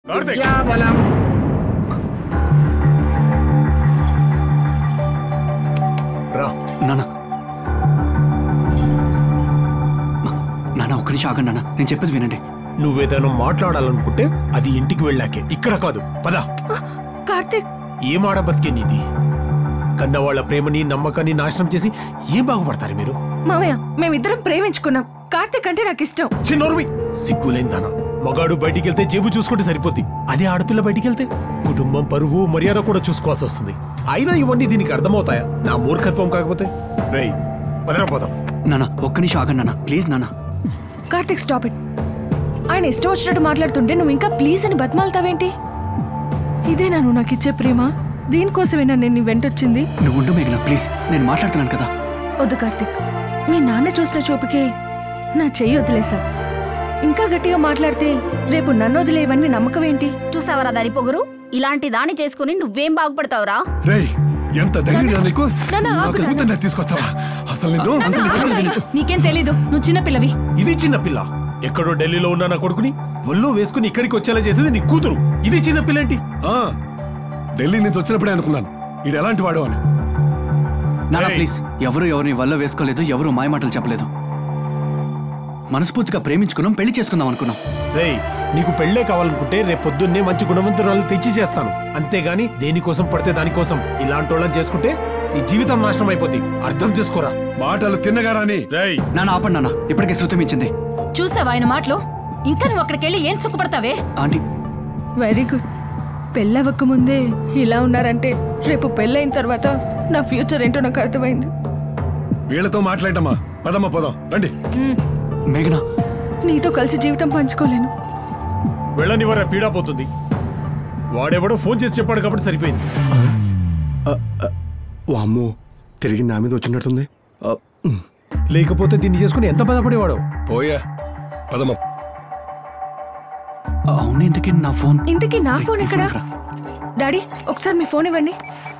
కార్తీక్ విద్యాబలం రా నాన్న నాన్న ఒక్క నిమిషం ఆగండి నాన్న నేను చెప్పేది వినండి నువ్వేదైనా మాట్లాడాలనుకుంటే అది ఇంటికి వెళ్ళాకే ఇక్కడ కాదు పద కార్తీక్ ఏం ఆడ బతికే నీది కన్నవాళ్ల ప్రేమని నమ్మకాన్ని నాశనం చేసి ఏం బాగుపడతారు మీరు మావయ్య మేమిద్దరం ప్రేమించుకున్నాం కార్తీక్ అంటే నాకు ఇష్టం చిన్నోర్వి సిగ్గులేందానా మగాడు బయటికి వెళ్తే జేబు చూసుకుంటే సరిపోద్ది అదే ఆడపిల్ల బయటికి వెళ్తే కుటుంబం పరువు మర్యాద కూడా చూసుకోవాల్సి వస్తుంది అయినా ఇవన్నీ దీనికి అర్థమవుతాయా నా మూర్ఖత్వం కాకపోతే రేయ్ పదరా పోదాం నాన్న ఒక్క నిమిషం ఆగండి నాన్న ప్లీజ్ నాన్న కార్తీక్ స్టాప్ ఇట్ ఆయన ఇష్టం వచ్చినట్టు మాట్లాడుతుంటే నువ్వు ఇంకా ప్లీజ్ అని బతిమాలతావేంటి ఇదేనా నువ్వు నాకు ఇచ్చే ప్రేమ దీనికోసమేనా నేను నీ వెంటొచ్చింది నువ్వు ఉండు మేఘన ప్లీజ్ నేను మాట్లాడుతున్నాను కదా వద్దు కార్తీక్ మీ నాన్న చూసిన చూపుకే నా చెయ్యి వదిలేసా ఇంకా గట్టిగా మాట్లాడితే రేపు నన్ను వదిలేవన్నీ నమ్మకం ఏంటి చూసావరా దాని పొగరు ఇలాంటి దాన్ని చేసుకుని నువ్వేం బాగుపడతావురా రేయ్ ఎంత ధైర్యం నీకు నాన్న, నా ఆగు, నాన్న. కూతుర్ని తీసుకొస్తావా అసలు నేను నీకేం తెలీదు నువ్వు చిన్న పిల్లవి ఇది చిన్న పిల్ల ఎక్కడో ఢిల్లీలో ఉన్న నా కొడుకుని ఒళ్ళు వేసుకుని ఇక్కడికి వచ్చేలా చేసేది నీ కూతురు ఇది చిన్న పిల్ల ఏంటి ఆ, ఢిల్లీ నుంచి వచ్చినప్పుడే అనుకున్నాను ఇది ఎలాంటి వాడు అని నాన్న ఏయ్. ప్లీజ్ ఎవరు ఎవరిని వల్ల వేసుకోలేదు ఎవరు మాయమాటలు చెప్పలేదు మనస్ఫూర్తిగా ప్రేమించుకున్నాం పెళ్లి చేసుకుందాం అనుకున్నాం రేయ్ నీకు పెళ్ళే కావాలనుకుంటే రేపు పొద్దున్నే మంచి గుణవంతురాలు తెచ్చి చేస్తాను అంతేగాని దేనికోసం పడితే దానికోసం ఇలాంటి వాళ్ళని చేసుకుంటే నీ జీవితం నాశనం అయిపోద్ది అర్థం చేసుకోరా మాటలు తిన్నగారాని రేయ్ నాన్న ఆపండి నాన్న ఇప్పటికే శృతి మించింది చూసావా ఆయన మాటలు ఇంకా నువ్వు అక్కడికి వెళ్ళి ఏం సుఖపడతావే ఆంటీ వెరీ గుడ్ పెళ్ళవక ముందే ఇలా ఉన్నారంటే రేపు పెళ్ళైన తర్వాత నా ఫ్యూచర్ ఏంటో నాకు అర్థమైంది వీళ్ళతో మాట్లాడటమ్మా పదమ్మా పోదాం రండి మేఘన నీతో కలిసి జీవితం పంచుకోలేను వెళ్ళనివరా పీడా పోతుంది వాడెవడో ఫోన్ చేసి చెప్పాడు కాబట్టి సరిపోయింది వామ్మో తిరిగి నా మీద వచ్చినట్టుంది ఆ, ఉమ్. లేకపోతే దీన్ని చేసుకుని ఎంత బాధపడేవాడు పోయా పదమ్మా అవును ఇంతకీ నా ఫోన్ ఇంతకీ నా రేయ్, ఫోన్ ఈ ఎక్కడా ఎక్కడా? డాడీ ఒకసారి మీ ఫోన్ ఇవ్వండి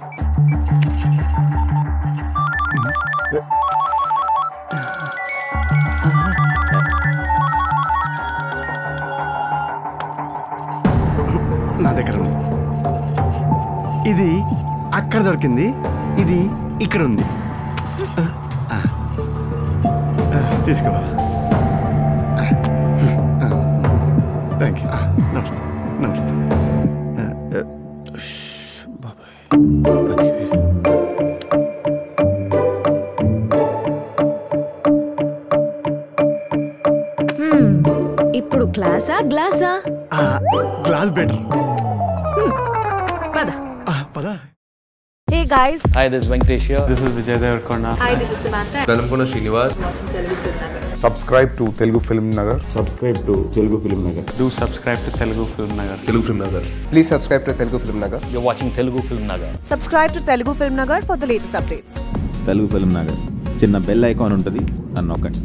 నా దగ్గర ఉంది ఇది అక్కడ దొరికింది ఇది ఇక్కడ ఉంది ఆ. ఆ, తీసుకో థ్యాంక్ యూ నమస్తే నమస్తే ఆ, ఆ, ఉష్, బాబాయ్ పదివేలు. హ్మ్, ఇప్పుడు క్లాసా గ్లాసా ఆ, గ్లాస్ బెటర్ పద పద Hey guys, Hi, this is Venkatesh here. This is Vijay Devarkonda. hi, this is Samantha. Velankonda Srinivas subscribe to Telugu film Nagar Do subscribe to Telugu Film Nagar. Telugu film Nagar please subscribe to Telugu film Nagar You're watching Telugu Film Nagar. Subscribe to Telugu Film Nagar for the latest updates. Telugu film Nagar చిన్న bell icon ఉంటుంది అని నొక్కండి